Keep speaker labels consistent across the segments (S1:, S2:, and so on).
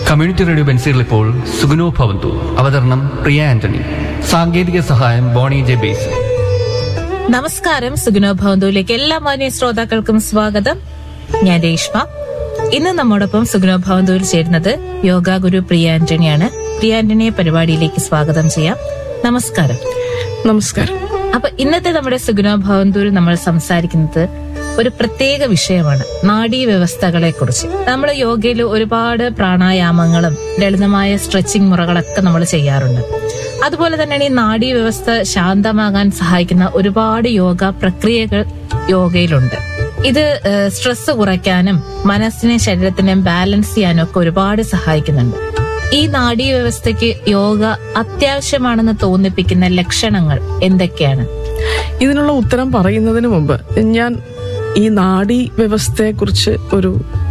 S1: community radio ബെൻസിൽ ഇപ്പോൾ സുഗുനോ ഭവന്തു അവതരണം പ്രിയ ആന്റണി സാങ്കേതിക സഹായം ബോണി ജെ ബേസ്
S2: നമസ്കാരം സുഗുണോ ഭവന്തുവിലേക്ക് എല്ലാ മാന്യ ശ്രോതാക്കൾക്കും സ്വാഗതം ഞാൻ രേഷ്മ ഇന്ന് നമ്മോടൊപ്പം സുഗുണോ ഭവന്തുവിൽ ചേരുന്നത് യോഗ ഗുരു പ്രിയ ആന്റണിയാണ് പ്രിയ ആന്റണിയെ പരിപാടിയിലേക്ക് സ്വാഗതം ചെയ്യാം നമസ്കാരം
S3: നമസ്കാരം
S2: അപ്പൊ ഇന്നത്തെ നമ്മുടെ സുഗുണോ ഭവന്തുവിൽ നമ്മൾ സംസാരിക്കുന്നത് ഒരു പ്രത്യേക വിഷയമാണ് നാഡീ വ്യവസ്ഥകളെ കുറിച്ച് നമ്മൾ യോഗയിൽ ഒരുപാട് പ്രാണായാമങ്ങളും ലളിതമായ സ്ട്രെച്ചിങ് മുറകളൊക്കെ നമ്മൾ ചെയ്യാറുണ്ട് അതുപോലെ തന്നെയാണ് ഈ നാഡീ വ്യവസ്ഥ ശാന്തമാകാൻ സഹായിക്കുന്ന ഒരുപാട് യോഗ പ്രക്രിയകൾ യോഗയിലുണ്ട് ഇത് ഏഹ്, സ്ട്രെസ് കുറയ്ക്കാനും മനസ്സിനെ ശരീരത്തിനെയും ബാലൻസ് ചെയ്യാനും ഒക്കെ ഒരുപാട് സഹായിക്കുന്നുണ്ട് ഈ നാഡീ വ്യവസ്ഥയ്ക്ക് യോഗ അത്യാവശ്യമാണെന്ന് തോന്നിപ്പിക്കുന്ന ലക്ഷണങ്ങൾ എന്തൊക്കെയാണ്
S3: ഇതിനുള്ള ഉത്തരം പറയുന്നതിന് മുമ്പ് ഞാൻ ഈ നാഡീ വ്യവസ്ഥയെക്കുറിച്ച് ഒരു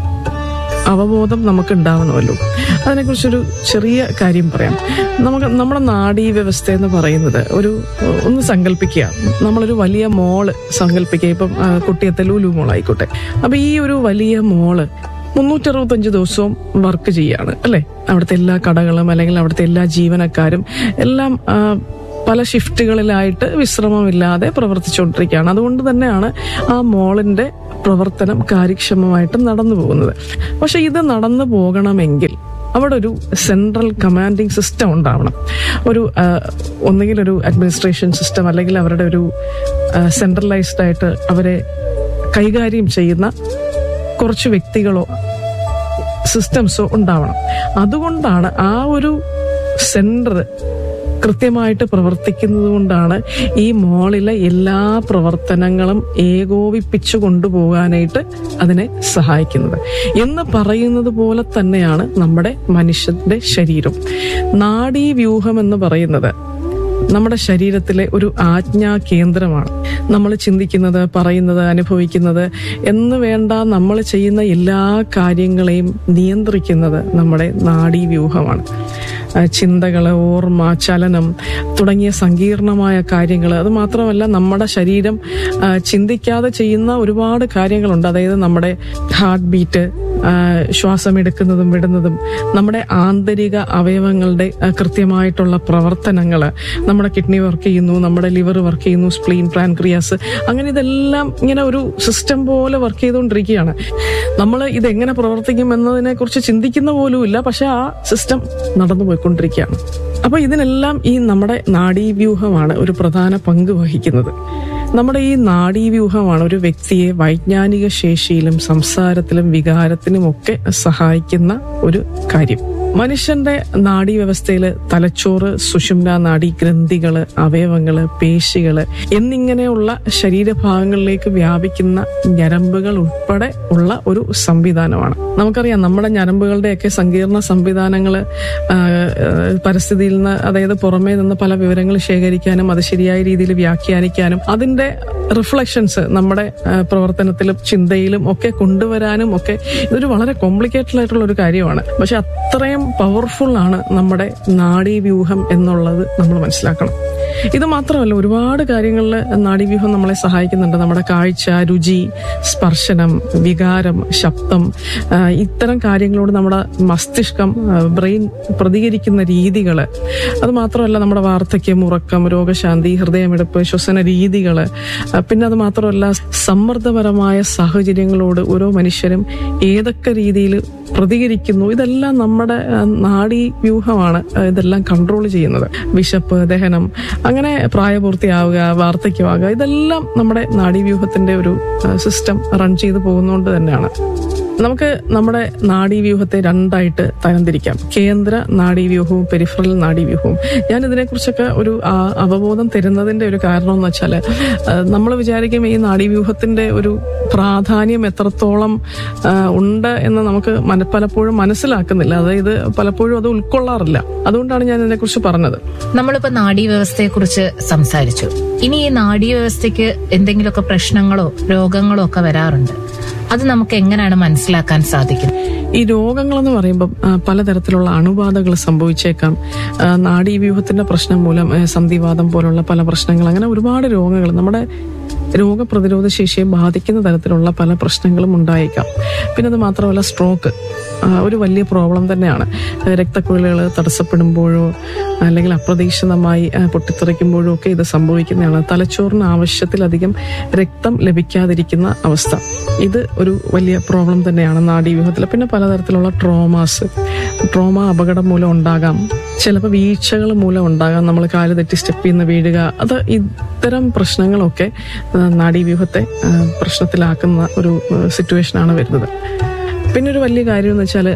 S3: അവബോധം നമുക്ക് ഉണ്ടാവണമല്ലോ അതിനെക്കുറിച്ചൊരു ചെറിയ കാര്യം പറയാം നമുക്ക് നമ്മുടെ നാഡീ വ്യവസ്ഥ എന്ന് പറയുന്നത് ഒരു ഒന്ന് സങ്കല്പിക്കുക നമ്മളൊരു വലിയ മോള് സങ്കല്പിക്കുക ഇപ്പം ആ, കുട്ടിയത്തെ ലൂലു മോളായിക്കോട്ടെ അപ്പൊ ഈ ഒരു വലിയ മോള് മുന്നൂറ്ററുപത്തഞ്ച് ദിവസവും വർക്ക് ചെയ്യാണ് അല്ലെ അവിടുത്തെ എല്ലാ കടകളും അല്ലെങ്കിൽ അവിടുത്തെ എല്ലാ ജീവനക്കാരും എല്ലാം ആ, പല ഷിഫ്റ്റുകളിലായിട്ട് വിശ്രമമില്ലാതെ പ്രവർത്തിച്ചുകൊണ്ടിരിക്കുകയാണ് അതുകൊണ്ട് തന്നെയാണ് ആ മോളിന്റെ പ്രവർത്തനം കാര്യക്ഷമമായിട്ട് നടന്നു പോകുന്നത് പക്ഷെ ഇത് നടന്നു പോകണമെങ്കിൽ അവിടെ ഒരു സെൻട്രൽ കമാൻഡിങ് സിസ്റ്റം ഉണ്ടാവണം ഒരു ആ, ഒന്നുകിൽ ഒരു അഡ്മിനിസ്ട്രേഷൻ സിസ്റ്റം അല്ലെങ്കിൽ അവരുടെ ഒരു സെൻട്രലൈസ്ഡ് ആയിട്ട് അവരെ കൈകാര്യം ചെയ്യുന്ന കുറച്ച് വ്യക്തികളോ സിസ്റ്റംസോ ഉണ്ടാവണം അതുകൊണ്ടാണ് ആ ഒരു സെന്റർ കൃത്യമായിട്ട് പ്രവർത്തിക്കുന്നത് കൊണ്ടാണ് ഈ മോളിലെ എല്ലാ പ്രവർത്തനങ്ങളും ഏകോപിപ്പിച്ചു കൊണ്ടുപോകാനായിട്ട് അതിനെ സഹായിക്കുന്നത് എന്ന് പറയുന്നത് പോലെ തന്നെയാണ് നമ്മുടെ മനുഷ്യന്റെ ശരീരം നാഡീവ്യൂഹം എന്ന് പറയുന്നത് നമ്മുടെ ശരീരത്തിലെ ഒരു ആജ്ഞാ കേന്ദ്രമാണ് നമ്മൾ ചിന്തിക്കുന്നത് പറയുന്നത് അനുഭവിക്കുന്നത് എന്ന് വേണ്ട നമ്മൾ ചെയ്യുന്ന എല്ലാ കാര്യങ്ങളെയും നിയന്ത്രിക്കുന്നത് നമ്മുടെ നാഡീവ്യൂഹമാണ് ആ, ചിന്തകള് ഓർമ്മ ചലനം തുടങ്ങിയ സങ്കീർണമായ കാര്യങ്ങൾ അത് മാത്രമല്ല നമ്മുടെ ശരീരം ആ, ചിന്തിക്കാതെ ചെയ്യുന്ന ഒരുപാട് കാര്യങ്ങളുണ്ട് അതായത് നമ്മുടെ ഹാർട്ട് ബീറ്റ് ആ, ശ്വാസം എടുക്കുന്നതും വിടുന്നതും നമ്മുടെ ആന്തരിക അവയവങ്ങളുടെ ആ, കൃത്യമായിട്ടുള്ള പ്രവർത്തനങ്ങൾ നമ്മുടെ കിഡ്നി വർക്ക് ചെയ്യുന്നു നമ്മുടെ ലിവർ വർക്ക് ചെയ്യുന്നു സ്പ്ലീൻ പാൻക്രിയാസ് അങ്ങനെ ഇതെല്ലാം ഇങ്ങനെ ഒരു സിസ്റ്റം പോലെ വർക്ക് ചെയ്തുകൊണ്ടിരിക്കുകയാണ് നമ്മൾ ഇതെങ്ങനെ പ്രവർത്തിക്കും എന്നതിനെ കുറിച്ച് ചിന്തിക്കുന്ന പോലുമില്ല പക്ഷെ ആ സിസ്റ്റം നടന്നു പോയിക്കൊണ്ടിരിക്കുകയാണ് അപ്പൊ ഇതിനെല്ലാം ഈ നമ്മുടെ നാഡീവ്യൂഹമാണ് ഒരു പ്രധാന പങ്ക് വഹിക്കുന്നത് നമ്മുടെ ഈ നാഡീവ്യൂഹമാണ് ഒരു വ്യക്തിയെ വൈജ്ഞാനിക ശേഷിയിലും സംസാരത്തിലും വികാരത്തിലും ഒക്കെ സഹായിക്കുന്ന ഒരു കാര്യം മനുഷ്യന്റെ നാഡീവ്യവസ്ഥയില് തലച്ചോറ് സുഷുമ്ന നാഡി ഗ്രന്ഥികള് അവയവങ്ങള് പേശികള് എന്നിങ്ങനെയുള്ള ശരീരഭാഗങ്ങളിലേക്ക് വ്യാപിക്കുന്ന ഞരമ്പുകൾ ഉൾപ്പെടെ ഉള്ള ഒരു സംവിധാനമാണ് നമുക്കറിയാം നമ്മുടെ ഞരമ്പുകളുടെയൊക്കെ സങ്കീർണ സംവിധാനങ്ങള് ആ, ആ, പരിസ്ഥിതിയിൽ നിന്ന് അതായത് പുറമേ നിന്ന് പല വിവരങ്ങൾ ശേഖരിക്കാനും അത് ശരിയായ രീതിയിൽ വ്യാഖ്യാനിക്കാനും അതിന്റെ റിഫ്ലക്ഷൻസ് നമ്മുടെ ആ, പ്രവർത്തനത്തിലും ചിന്തയിലും ഒക്കെ കൊണ്ടുവരാനും ഒക്കെ ഇതൊരു വളരെ കോംപ്ലിക്കേറ്റഡ് ആയിട്ടുള്ള ഒരു കാര്യമാണ് പക്ഷെ അത്രയും പവർഫുൾ ആണ് നമ്മുടെ നാഡീവ്യൂഹം എന്നുള്ളത് നമ്മൾ മനസ്സിലാക്കണം ഇത് മാത്രമല്ല ഒരുപാട് കാര്യങ്ങളിൽ നാഡീവ്യൂഹം നമ്മളെ സഹായിക്കുന്നുണ്ട് നമ്മുടെ കാഴ്ച രുചി സ്പർശനം വികാരം ശബ്ദം ആ, ഇത്തരം കാര്യങ്ങളോട് നമ്മുടെ മസ്തിഷ്കം ബ്രെയിൻ പ്രതികരിക്കുന്ന രീതികൾ അത് മാത്രമല്ല നമ്മുടെ വാർദ്ധക്യം ഉറക്കം രോഗശാന്തി ഹൃദയമെടുപ്പ് ശ്വസന രീതികൾ പിന്നെ അത് മാത്രമല്ല സമ്മർദ്ദപരമായ സാഹചര്യങ്ങളോട് ഓരോ മനുഷ്യരും ഏതൊക്കെ രീതിയിൽ പ്രതികരിക്കുന്നു ഇതെല്ലാം നമ്മുടെ ആ, നാഡീ വ്യൂഹമാണ് ആ, ഇതെല്ലാം കൺട്രോൾ ചെയ്യുന്നത് വിശപ്പ് ദഹനം അങ്ങനെ പ്രായപൂർത്തിയാവുക വാർദ്ധക്യമാകുക ഇതെല്ലാം നമ്മുടെ നാഡീവ്യൂഹത്തിന്റെ ഒരു സിസ്റ്റം റൺ ചെയ്തു പോകുന്നതുകൊണ്ട് തന്നെയാണ് നമുക്ക് നമ്മുടെ നാഡീവ്യൂഹത്തെ രണ്ടായിട്ട് തരംതിരിക്കാം കേന്ദ്ര നാഡീവ്യൂഹവും പെരിഫറൽ നാഡീവ്യൂഹവും ഞാൻ ഇതിനെക്കുറിച്ചൊക്കെ ഒരു ആ, അവബോധം തരുന്നതിന്റെ ഒരു കാരണം എന്ന് വെച്ചാൽ നമ്മൾ വിചാരിക്കും ഈ നാഡീവ്യൂഹത്തിന്റെ ഒരു പ്രാധാന്യം എത്രത്തോളം ആ, ഉണ്ട് എന്ന് നമുക്ക് മന- പലപ്പോഴും മനസ്സിലാക്കുന്നില്ല അതായത് പലപ്പോഴും അത് ഉൾക്കൊള്ളാറില്ല അതുകൊണ്ടാണ് ഞാൻ ഇതിനെക്കുറിച്ച് പറഞ്ഞത്
S2: നമ്മളിപ്പോ നാഡീ വ്യവസ്ഥയെ കുറിച്ച് സംസാരിച്ചു ഇനി ഈ നാഡീ വ്യവസ്ഥയ്ക്ക് എന്തെങ്കിലുമൊക്കെ പ്രശ്നങ്ങളോ രോഗങ്ങളോ ഒക്കെ വരാറുണ്ട് അത് നമുക്ക് എങ്ങനെയാണ് മനസ്സിലാക്കാൻ സാധിക്കുന്നത്
S3: ഈ രോഗങ്ങളെന്ന് പറയുമ്പോൾ ആ, പലതരത്തിലുള്ള അണുബാധകൾ സംഭവിച്ചേക്കാം ആ, നാഡീവ്യൂഹത്തിന്റെ പ്രശ്നം മൂലം ആ, സന്ധിവാദം പോലുള്ള പല പ്രശ്നങ്ങൾ അങ്ങനെ ഒരുപാട് രോഗങ്ങൾ നമ്മുടെ രോഗപ്രതിരോധ ശേഷിയെ ബാധിക്കുന്ന തരത്തിലുള്ള പല പ്രശ്നങ്ങളും ഉണ്ടായേക്കാം പിന്നെ അത് മാത്രമല്ല സ്ട്രോക്ക് ആ, ഒരു വലിയ പ്രോബ്ലം തന്നെയാണ് രക്തക്കുഴലുകൾ തടസ്സപ്പെടുമ്പോഴോ അല്ലെങ്കിൽ അപ്രതീക്ഷിതമായി ആ, പൊട്ടിത്തെറിക്കുമ്പോഴോ ഒക്കെ ഇത് സംഭവിക്കുന്നതാണ് തലച്ചോറിന് ആവശ്യത്തിലധികം രക്തം ലഭിക്കാതിരിക്കുന്ന അവസ്ഥ ഇത് ഒരു വലിയ പ്രോബ്ലം തന്നെയാണ് നാഡീവ്യൂഹത്തിൽ പിന്നെ പലതരത്തിലുള്ള ട്രോമാസ് ട്രോമ അപകടം മൂലം ഉണ്ടാകാം ചിലപ്പോൾ വീഴ്ചകൾ മൂലം ഉണ്ടാകാം നമ്മൾ കാല് തെറ്റി സ്റ്റെപ്പ് ചെയ്യുന്ന വീഴുക അത് ഇത്തരം പ്രശ്നങ്ങളൊക്കെ ആ, നാഡീവ്യൂഹത്തെ ആ, പ്രശ്നത്തിലാക്കുന്ന ഒരു സിറ്റുവേഷനാണ് വരുന്നത് പിന്നെ ഒരു വലിയ കാര്യം എന്ന് വെച്ചാൽ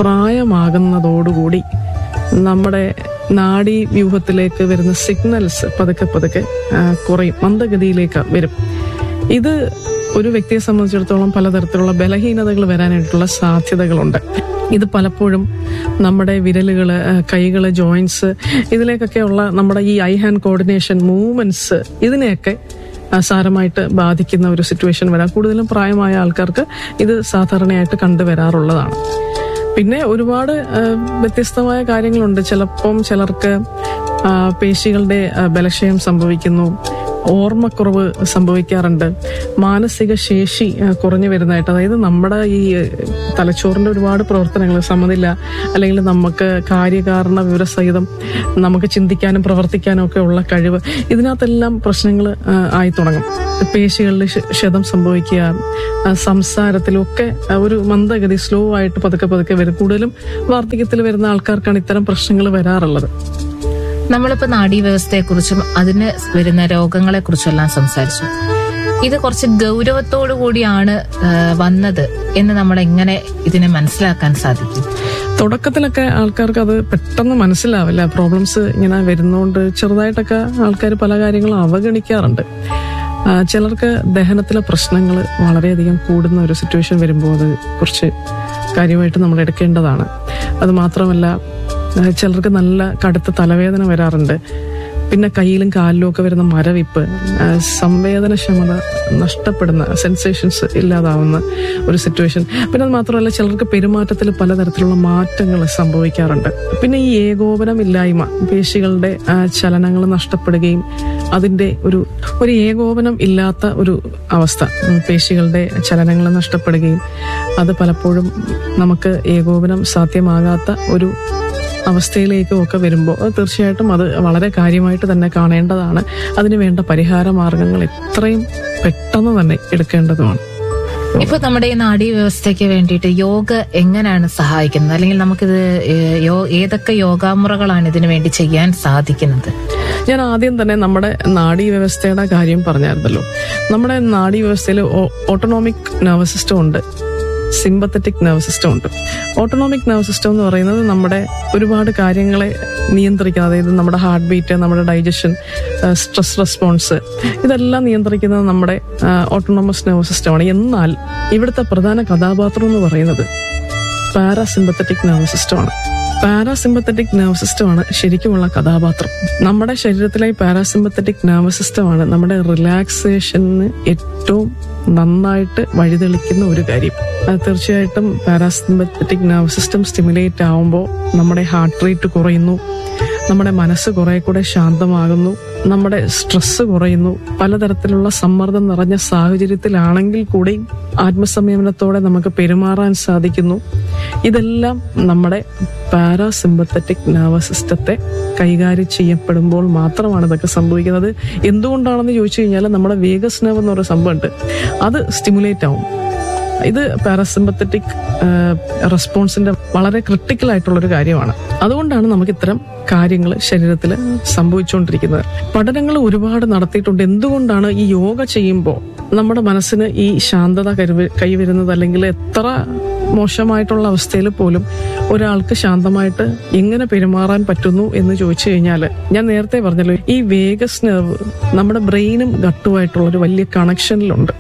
S3: പ്രായമാകുന്നതോടുകൂടി നമ്മുടെ നാഡീ വ്യൂഹത്തിലേക്ക് വരുന്ന സിഗ്നൽസ് പതുക്കെ പതുക്കെ ആ, കുറയും മന്ദഗതിയിലേക്ക് വരും ഇത് ഒരു വ്യക്തിയെ സംബന്ധിച്ചിടത്തോളം പലതരത്തിലുള്ള ബലഹീനതകൾ വരാനായിട്ടുള്ള സാധ്യതകളുണ്ട് ഇത് പലപ്പോഴും നമ്മുടെ വിരലുകള് ആ, കൈകള് ജോയിന്റ്സ് ഇതിലേക്കൊക്കെയുള്ള നമ്മുടെ ഈ ഐ ഹാൻഡ് കോർഡിനേഷൻ മൂവ്മെന്റ്സ് ഇതിനെയൊക്കെ ആ, സാരമായിട്ട് ബാധിക്കുന്ന ഒരു സിറ്റുവേഷൻ വരാം കൂടുതലും പ്രായമായ ആൾക്കാർക്ക് ഇത് സാധാരണയായിട്ട് കണ്ടുവരാറുള്ളതാണ് പിന്നെ ഒരുപാട് ആ, വ്യത്യസ്തമായ കാര്യങ്ങളുണ്ട് ചിലപ്പം ചിലർക്ക് ആ, പേശികളുടെ ആ, ബലക്ഷയം സംഭവിക്കുന്നു ഓർമ്മക്കുറവ് സംഭവിക്കാറുണ്ട് മാനസിക ശേഷി ആ, കുറഞ്ഞു വരുന്നതായിട്ട് അതായത് നമ്മുടെ ഈ ഏഹ്, തലച്ചോറിന്റെ ഒരുപാട് പ്രവർത്തനങ്ങൾ സമ്മതില്ല അല്ലെങ്കിൽ നമുക്ക് കാര്യകാരണ വിവരസഹിതം നമുക്ക് ചിന്തിക്കാനും പ്രവർത്തിക്കാനും ഒക്കെ ഉള്ള കഴിവ് ഇതിനകത്തെല്ലാം പ്രശ്നങ്ങൾ ആയി തുടങ്ങും പേശികളിൽ ക്ഷ- ക്ഷതം സംഭവിക്കുക ആ, സംസാരത്തിലൊക്കെ ആ, ഒരു മന്ദഗതി സ്ലോ ആയിട്ട് പതുക്കെ പതുക്കെ വരും കൂടുതലും വാർദ്ധക്യത്തിൽ വരുന്ന ആൾക്കാർക്കാണ് ഇത്തരം പ്രശ്നങ്ങൾ വരാറുള്ളത്
S2: നമ്മളിപ്പോ നാഡീവ്യവസ്ഥയെക്കുറിച്ചും അതിന് വരുന്ന രോഗങ്ങളെ കുറിച്ചും എല്ലാം സംസാരിച്ചു ഇത് കുറച്ച് ഗൗരവത്തോടു കൂടിയാണ് ആ, വന്നത് എന്ന് നമ്മൾ എങ്ങനെ ഇതിനെ മനസ്സിലാക്കാൻ സാധിക്കും
S3: തുടക്കത്തിലൊക്കെ ആൾക്കാർക്ക് അത് പെട്ടെന്ന് മനസ്സിലാവില്ല പ്രോബ്ലംസ് ഇങ്ങനെ വരുന്നോണ്ട് ചെറുതായിട്ടൊക്കെ ആൾക്കാർ പല കാര്യങ്ങളും അവഗണിക്കാറുണ്ട് ആ, ചിലർക്ക് ദഹനത്തിലെ പ്രശ്നങ്ങൾ വളരെയധികം കൂടുന്ന ഒരു സിറ്റുവേഷൻ വരുമ്പോൾ അത് കുറച്ച് കാര്യമായിട്ട് നമ്മൾ എടുക്കേണ്ടതാണ് അത് മാത്രമല്ല ആ, ചിലർക്ക് നല്ല കടുത്ത തലവേദന വരാറുണ്ട് പിന്നെ കയ്യിലും കാലിലും ഒക്കെ വരുന്ന മരവിപ്പ് ആ, സംവേദനക്ഷമത നഷ്ടപ്പെടുന്ന സെൻസേഷൻസ് ഇല്ലാതാവുന്ന ഒരു സിറ്റുവേഷൻ പിന്നെ അത് മാത്രമല്ല ചിലർക്ക് പെരുമാറ്റത്തിൽ പലതരത്തിലുള്ള മാറ്റങ്ങൾ സംഭവിക്കാറുണ്ട് പിന്നെ ഈ ഏകോപനം ഇല്ലായ്മ പേശികളുടെ ചലനങ്ങൾ നഷ്ടപ്പെടുകയും അതിന്റെ ഒരു ഒരു ഏകോപനം ഇല്ലാത്ത ഒരു അവസ്ഥ ഉം, പേശികളുടെ ചലനങ്ങൾ നഷ്ടപ്പെടുകയും അത് പലപ്പോഴും നമുക്ക് ഏകോപനം സാധ്യമാകാത്ത ഒരു അവസ്ഥയിലേക്കും ഒക്കെ വരുമ്പോൾ അത് തീർച്ചയായിട്ടും അത് വളരെ കാര്യമായിട്ട് തന്നെ കാണേണ്ടതാണ് അതിന് വേണ്ട പരിഹാര മാർഗങ്ങൾ എത്രയും പെട്ടെന്ന് തന്നെ എടുക്കേണ്ടതുമാണ്
S2: ഇപ്പൊ നമ്മുടെ ഈ നാഡീ വ്യവസ്ഥയ്ക്ക് വേണ്ടിയിട്ട് യോഗ എങ്ങനെയാണ് സഹായിക്കുന്നത് അല്ലെങ്കിൽ നമുക്കിത് ഏ, യോ- ഏതൊക്കെ യോഗാമുറകളാണ് ഇതിനു വേണ്ടി ചെയ്യാൻ സാധിക്കുന്നത്
S3: ഞാൻ ആദ്യം തന്നെ നമ്മുടെ നാഡീ വ്യവസ്ഥയുടെ കാര്യം പറഞ്ഞായിരുന്നല്ലോ നമ്മുടെ നാഡീ വ്യവസ്ഥയിൽ ഓട്ടോണോമിക് നെർവസ് സിസ്റ്റം ഉണ്ട് സിമ്പത്തറ്റിക് നെർവസ് സിസ്റ്റം ഉണ്ട് ഓട്ടോണോമിക് നെർവസ് സിസ്റ്റം എന്ന് പറയുന്നത് നമ്മുടെ ഒരുപാട് കാര്യങ്ങളെ നിയന്ത്രിക്കുന്നത് അതായത് നമ്മുടെ ഹാർട്ട് ബീറ്റ് നമ്മുടെ ഡൈജഷൻ സ്ട്രെസ് റെസ്പോൺസ് ഇതെല്ലാം നിയന്ത്രിക്കുന്നത് നമ്മുടെ ഓട്ടോണോമസ് നെർവസ് സിസ്റ്റമാണ് എന്നാൽ ഇവിടുത്തെ പ്രധാന കഥാപാത്രം എന്ന് പറയുന്നത് പാരാസിമ്പത്തറ്റിക് നെർവസ് സിസ്റ്റമാണ് പാരാസിമ്പത്തറ്റിക് നെർവ് സിസ്റ്റമാണ് ശരിക്കുമുള്ള കഥാപാത്രം നമ്മുടെ ശരീരത്തിലെ പാരാസിമ്പത്തറ്റിക് നെർവ് സിസ്റ്റമാണ് നമ്മുടെ റിലാക്സേഷന് ഏറ്റവും നന്നായിട്ട് വഴിതെളിക്കുന്ന ഒരു കാര്യം അത് തീർച്ചയായിട്ടും പാരാസിമ്പത്തറ്റിക് നെർവ് സിസ്റ്റം സ്റ്റിമുലേറ്റ് ആവുമ്പോൾ നമ്മുടെ ഹാർട്ട് റേറ്റ് കുറയുന്നു നമ്മുടെ മനസ്സ് കുറെ കൂടെ ശാന്തമാകുന്നു നമ്മുടെ സ്ട്രെസ് കുറയുന്നു പലതരത്തിലുള്ള സമ്മർദ്ദം നിറഞ്ഞ സാഹചര്യത്തിലാണെങ്കിൽ കൂടി ആത്മസംയമനത്തോടെ നമുക്ക് പെരുമാറാൻ സാധിക്കുന്നു ഇതെല്ലാം നമ്മുടെ പാരാസിമ്പത്തറ്റിക് നെർവസ് സിസ്റ്റത്തെ കൈകാര്യം ചെയ്യപ്പെടുമ്പോൾ മാത്രമാണ് ഇതൊക്കെ സംഭവിക്കുന്നത് എന്തുകൊണ്ടാണെന്ന് ചോദിച്ചു കഴിഞ്ഞാൽ നമ്മുടെ വേഗസ് നെർവ് എന്ന് പറയുന്ന സംഭവമുണ്ട് അത് സ്റ്റിമുലേറ്റ് ആവും ഇത് പാരാസിമ്പത്തറ്റിക് റെസ്പോൺസിന്റെ വളരെ ക്രിട്ടിക്കൽ ആയിട്ടുള്ള ഒരു കാര്യമാണ് അതുകൊണ്ടാണ് നമുക്ക് ഇത്തരം കാര്യങ്ങൾ ശരീരത്തിൽ സംഭവിച്ചുകൊണ്ടിരിക്കുന്നത് പഠനങ്ങൾ ഒരുപാട് നടത്തിയിട്ടുണ്ട് എന്തുകൊണ്ടാണ് ഈ യോഗ ചെയ്യുമ്പോൾ നമ്മുടെ മനസ്സിന് ഈ ശാന്തത കരുവ കൈവരുന്നത് അല്ലെങ്കിൽ എത്ര മോശമായിട്ടുള്ള അവസ്ഥയിൽ പോലും ഒരാൾക്ക് ശാന്തമായിട്ട് എങ്ങനെ പെരുമാറാൻ പറ്റുന്നു എന്ന് ചോദിച്ചു കഴിഞ്ഞാൽ ഞാൻ നേരത്തെ പറഞ്ഞല്ലോ ഈ വേഗസ് നെർവ് നമ്മുടെ ബ്രെയിനും ഗട്ടുമായിട്ടുള്ള ഒരു വലിയ കണക്ഷനിലുണ്ട്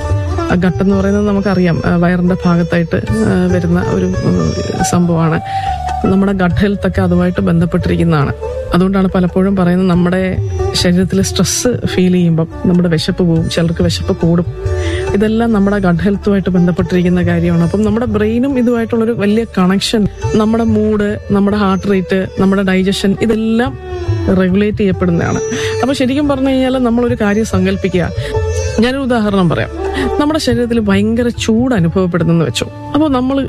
S3: ആ ഗട്ട് എന്ന് പറയുന്നത് നമുക്കറിയാം ആ, വയറിന്റെ ഭാഗത്തായിട്ട് ആ, വരുന്ന ഒരു ഉം, സംഭവമാണ് നമ്മുടെ ഗട്ട് ഹെൽത്ത് ഒക്കെ അതുമായിട്ട് ബന്ധപ്പെട്ടിരിക്കുന്നതാണ് അതുകൊണ്ടാണ് പലപ്പോഴും പറയുന്നത് നമ്മുടെ ശരീരത്തിൽ സ്ട്രെസ് ഫീൽ ചെയ്യുമ്പം നമ്മുടെ വിശപ്പ് പോവും ചിലർക്ക് വിശപ്പ് കൂടും ഇതെല്ലാം നമ്മുടെ ഗട്ട് ഹെൽത്തുമായിട്ട് ബന്ധപ്പെട്ടിരിക്കുന്ന കാര്യമാണ് അപ്പം നമ്മുടെ ബ്രെയിനും ഇതുമായിട്ടുള്ളൊരു വലിയ കണക്ഷൻ നമ്മുടെ മൂഡ് നമ്മുടെ ഹാർട്ട് റേറ്റ് നമ്മുടെ ഡൈജഷൻ ഇതെല്ലാം റെഗുലേറ്റ് ചെയ്യപ്പെടുന്നതാണ് അപ്പൊ ശരിക്കും പറഞ്ഞു കഴിഞ്ഞാൽ നമ്മളൊരു കാര്യം സങ്കല്പിക്കുക ഞാനൊരു ഉദാഹരണം പറയാം നമ്മുടെ ശരീരത്തിൽ ഭയങ്കര ചൂട് അനുഭവപ്പെടുന്നെന്ന് വെച്ചോ അപ്പോൾ നമ്മൾ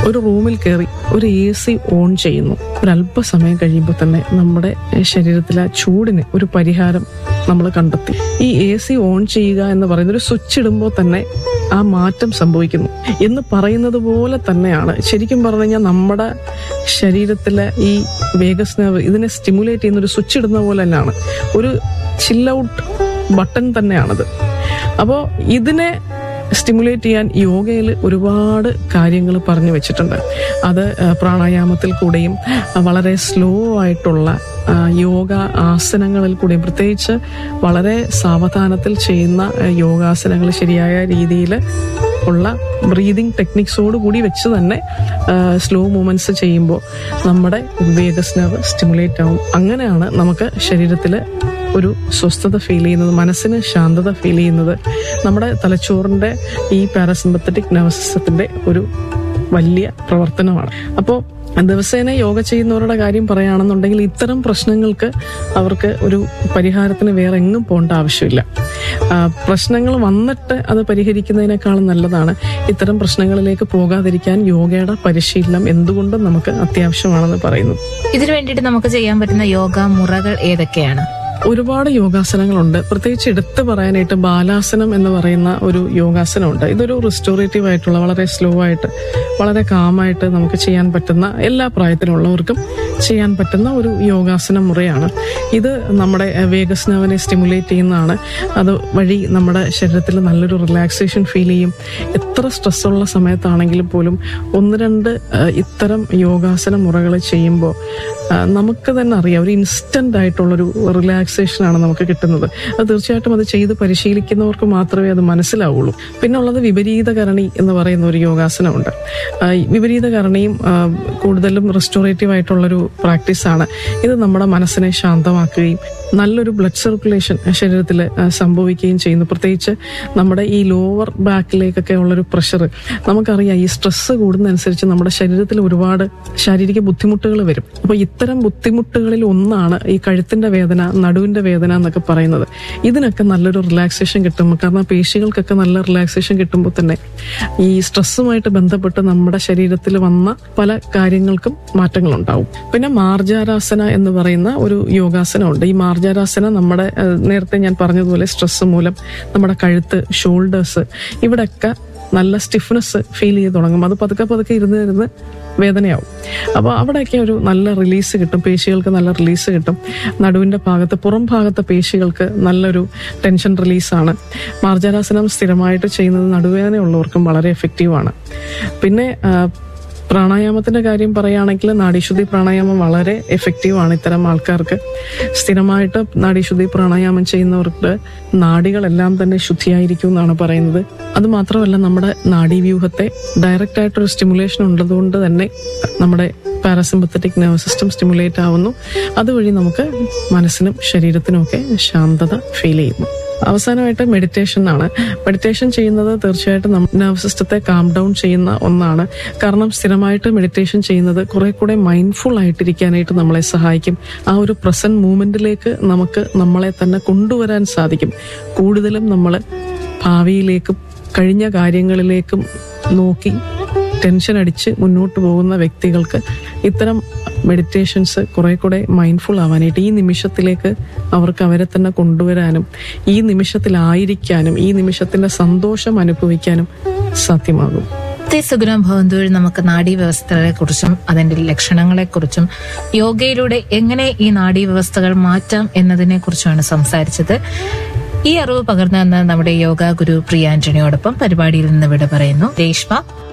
S3: ഒരു റൂമിൽ കയറി ഒരു എ സി ഓൺ ചെയ്യുന്നു ഒരല്പസമയം കഴിയുമ്പോൾ തന്നെ നമ്മുടെ ശരീരത്തിലെ ചൂടിന് ഒരു പരിഹാരം നമ്മൾ കണ്ടെത്തി ഈ എ സി ഓൺ ചെയ്യുക എന്ന് പറയുന്ന ഒരു സ്വിച്ച് ഇടുമ്പോൾ തന്നെ ആ മാറ്റം സംഭവിക്കുന്നു എന്ന് പറയുന്നത് പോലെ തന്നെയാണ് ശരിക്കും പറഞ്ഞു കഴിഞ്ഞാൽ നമ്മുടെ ശരീരത്തിലെ ഈ വേഗസ് നെർവ് ഇതിനെ സ്റ്റിമുലേറ്റ് ചെയ്യുന്ന ഒരു സ്വിച്ച് ഇടുന്ന പോലെ തന്നെയാണ് ഒരു ചിൽ ഔട്ട് ബട്ടൺ തന്നെയാണത് അപ്പോൾ ഇതിനെ സ്റ്റിമുലേറ്റ് ചെയ്യാൻ യോഗയിൽ ഒരുപാട് കാര്യങ്ങൾ പറഞ്ഞു വെച്ചിട്ടുണ്ട് അത് ആ, പ്രാണായാമത്തിൽ കൂടെയും ആ, വളരെ സ്ലോ ആയിട്ടുള്ള ആ, യോഗ ആസനങ്ങളിൽ കൂടെയും പ്രത്യേകിച്ച് വളരെ സാവധാനത്തിൽ ചെയ്യുന്ന ആ, യോഗാസനങ്ങൾ ശരിയായ രീതിയിൽ ഉള്ള ബ്രീതിങ് ടെക്നിക്സോട് കൂടി വെച്ച് തന്നെ സ്ലോ മൂവ്മെന്റ്സ് ചെയ്യുമ്പോൾ നമ്മുടെ വേഗസ് നെർവ് സ്റ്റിമുലേറ്റ് ആവും അങ്ങനെയാണ് നമുക്ക് ശരീരത്തിൽ ഒരു സ്വസ്ഥത ഫീൽ ചെയ്യുന്നത് മനസ്സിന് ശാന്തത ഫീൽ ചെയ്യുന്നത് നമ്മുടെ തലച്ചോറിന്റെ ഈ പാരാസിമ്പത്തറ്റിക് നെർവസ് സിസ്റ്റത്തിന്റെ ഒരു വലിയ പ്രവർത്തനമാണ് അപ്പോൾ ദിവസേന യോഗ ചെയ്യുന്നവരുടെ കാര്യം പറയുകയാണെന്നുണ്ടെങ്കിൽ ഇത്തരം പ്രശ്നങ്ങൾക്ക് അവർക്ക് ഒരു പരിഹാരത്തിന് വേറെ എങ്ങും പോകേണ്ട ആവശ്യമില്ല ആ, പ്രശ്നങ്ങൾ വന്നിട്ട് അത് പരിഹരിക്കുന്നതിനേക്കാളും നല്ലതാണ് ഇത്തരം പ്രശ്നങ്ങളിലേക്ക് പോകാതിരിക്കാൻ യോഗയുടെ പരിശീലനം എന്തുകൊണ്ടും നമുക്ക് അത്യാവശ്യമാണെന്ന് പറയുന്നു
S2: ഇതിനു വേണ്ടിയിട്ട് നമുക്ക് ചെയ്യാൻ പറ്റുന്ന യോഗ മുറകൾ ഏതൊക്കെയാണ്
S3: ഒരുപാട് യോഗാസനങ്ങളുണ്ട് പ്രത്യേകിച്ച് എടുത്തു പറയാനായിട്ട് ബാലാസനം എന്ന് പറയുന്ന ഒരു യോഗാസനമുണ്ട് ഇതൊരു റിസ്റ്റോറേറ്റീവ് ആയിട്ടുള്ള വളരെ സ്ലോ ആയിട്ട് വളരെ കാമായിട്ട് നമുക്ക് ചെയ്യാൻ പറ്റുന്ന എല്ലാ പ്രായത്തിലുള്ളവർക്കും ചെയ്യാൻ പറ്റുന്ന ഒരു യോഗാസന മുറയാണ് ഇത് നമ്മുടെ വേഗസ് നെർവിനെ സ്റ്റിമുലേറ്റ് ചെയ്യുന്നതാണ് അത് വഴി നമ്മുടെ ശരീരത്തിൽ നല്ലൊരു റിലാക്സേഷൻ ഫീൽ ചെയ്യും എത്ര സ്ട്രെസ്സുള്ള സമയത്താണെങ്കിലും പോലും ഒന്ന് രണ്ട് ആ, ഇത്തരം യോഗാസന മുറകൾ ചെയ്യുമ്പോൾ ആ, നമുക്ക് തന്നെ അറിയാം ഒരു ഇൻസ്റ്റന്റ് ആയിട്ടുള്ളൊരു റിലാക്സേഷൻ ആണ് നമുക്ക് കിട്ടുന്നത് അത് തീർച്ചയായിട്ടും അത് ചെയ്ത് പരിശീലിക്കുന്നവർക്ക് മാത്രമേ അത് മനസ്സിലാവുള്ളൂ പിന്നെ ഉള്ളത് വിപരീതകരണി എന്ന് പറയുന്ന ഒരു യോഗാസനമുണ്ട് ആ, ഈ വിപരീതകരണിയും ആ, കൂടുതലും റെസ്റ്റോറേറ്റീവ് ആയിട്ടുള്ളൊരു പ്രാക്ടീസാണ് ഇത് നമ്മുടെ മനസ്സിനെ ശാന്തമാക്കുകയും നല്ലൊരു ബ്ലഡ് സർക്കുലേഷൻ ശരീരത്തിൽ സംഭവിക്കുകയും ചെയ്യുന്നു പ്രത്യേകിച്ച് നമ്മുടെ ഈ ലോവർ ബാക്കിലേക്കൊക്കെ ഉള്ളൊരു പ്രഷർ നമുക്കറിയാം ഈ സ്ട്രെസ് കൂടുന്നതനുസരിച്ച് നമ്മുടെ ശരീരത്തിൽ ഒരുപാട് ശാരീരിക ബുദ്ധിമുട്ടുകൾ വരും അപ്പോൾ ഇത്തരം ബുദ്ധിമുട്ടുകളിൽ ഒന്നാണ് ഈ കഴുത്തിന്റെ വേദന നടുവിന്റെ വേദന എന്നൊക്കെ പറയുന്നത് ഇതിനൊക്കെ നല്ലൊരു റിലാക്സേഷൻ കിട്ടും കാരണം പേശികൾക്കൊക്കെ നല്ല റിലാക്സേഷൻ കിട്ടുമ്പോൾ തന്നെ ഈ സ്ട്രെസ്സുമായിട്ട് ബന്ധപ്പെട്ട് നമ്മുടെ ശരീരത്തിൽ വന്ന പല കാര്യങ്ങൾക്കും മാറ്റങ്ങൾ ഉണ്ടാവും പിന്നെ മാർജാരാസന എന്ന് പറയുന്ന ഒരു യോഗാസനമുണ്ട് ഈ മാർജാരാസന നമ്മുടെ ഏഹ്, നേരത്തെ ഞാൻ പറഞ്ഞതുപോലെ സ്ട്രെസ് മൂലം നമ്മുടെ കഴുത്ത് ഷോൾഡേഴ്സ് ഇവിടെയൊക്കെ നല്ല സ്റ്റിഫ്നെസ് ഫീൽ ചെയ്ത് തുടങ്ങും അത് പതുക്കെ പതുക്കെ ഇരുന്ന് ഇരുന്ന് വേദനയാവും അപ്പോൾ അവിടെയൊക്കെ ഒരു നല്ല റിലീസ് കിട്ടും പേശികൾക്ക് നല്ല റിലീസ് കിട്ടും നടുവിന്റെ ഭാഗത്ത് പുറം ഭാഗത്തെ പേശികൾക്ക് നല്ലൊരു ടെൻഷൻ റിലീസാണ് മാർജാരാസനം സ്ഥിരമായിട്ട് ചെയ്യുന്നത് നടുവേദനയുള്ളവർക്കും വളരെ എഫക്റ്റീവാണ് പിന്നെ ആ, പ്രാണായാമത്തിന്റെ കാര്യം പറയുകയാണെങ്കിൽ നാഡീശുദ്ധി പ്രാണായാമം വളരെ എഫക്റ്റീവാണ് ഇത്തരം ആൾക്കാർക്ക് സ്ഥിരമായിട്ട് നാഡീശുദ്ധി പ്രാണായാമം ചെയ്യുന്നവർക്ക് നാഡികളെല്ലാം തന്നെ ശുദ്ധിയായിരിക്കും എന്നാണ് പറയുന്നത് അത് മാത്രമല്ല നമ്മുടെ നാഡീവ്യൂഹത്തെ ഡയറക്റ്റ് ആയിട്ടൊരു സ്റ്റിമുലേഷൻ ഉള്ളതുകൊണ്ട് തന്നെ നമ്മുടെ പാരാസിമ്പത്തറ്റിക് നെർവ് സിസ്റ്റം സ്റ്റിമുലേറ്റ് ആവുന്നു അതുവഴി നമുക്ക് മനസ്സിനും ശരീരത്തിനും ഒക്കെ ശാന്തത ഫീൽ ചെയ്യുന്നു അവസാനമായിട്ട് മെഡിറ്റേഷൻ ആണ് മെഡിറ്റേഷൻ ചെയ്യുന്നത് തീർച്ചയായിട്ടും നെർവ് സിസ്റ്റത്തെ കാം ഡൗൺ ചെയ്യുന്ന ഒന്നാണ് കാരണം സ്ഥിരമായിട്ട് മെഡിറ്റേഷൻ ചെയ്യുന്നത് കുറെ കൂടെ മൈൻഡ്ഫുൾ ആയിട്ടിരിക്കാനായിട്ട് നമ്മളെ സഹായിക്കും ആ ഒരു പ്രസന്റ് മൂമെന്റിലേക്ക് നമുക്ക് നമ്മളെ തന്നെ കൊണ്ടുവരാൻ സാധിക്കും കൂടുതലും നമ്മൾ ഭാവിയിലേക്കും കഴിഞ്ഞ കാര്യങ്ങളിലേക്കും നോക്കി ടെൻഷൻ അടിച്ച് മുന്നോട്ട് പോകുന്ന വ്യക്തികൾക്ക് ഇത്തരം മെഡിറ്റേഷൻസ് കുറെ കൂടെ മൈൻഡ്ഫുൾ ആവാനായിട്ട് ഈ നിമിഷത്തിലേക്ക് അവർക്ക് അവരെ തന്നെ കൊണ്ടുവരാനും ഈ നിമിഷത്തിലായിരിക്കാനും ഈ നിമിഷത്തിന്റെ സന്തോഷം അനുഭവിക്കാനും സാധ്യമാകും
S2: ഇന്നത്തെ സുഗുണം ഭവന്തൂർ നമുക്ക് നാഡീവ്യവസ്ഥകളെ കുറിച്ചും അതിന്റെ ലക്ഷണങ്ങളെ കുറിച്ചും യോഗയിലൂടെ എങ്ങനെ ഈ നാഡീവ്യവസ്ഥകൾ മാറ്റാം എന്നതിനെ കുറിച്ചുമാണ് സംസാരിച്ചത് ഈ അറിവ് പകർന്നു തന്ന നമ്മുടെ യോഗ ഗുരു പ്രിയ ആന്റണിയോടൊപ്പം പരിപാടിയിൽ നിന്ന് വിട പറയുന്നു രേഷ്മ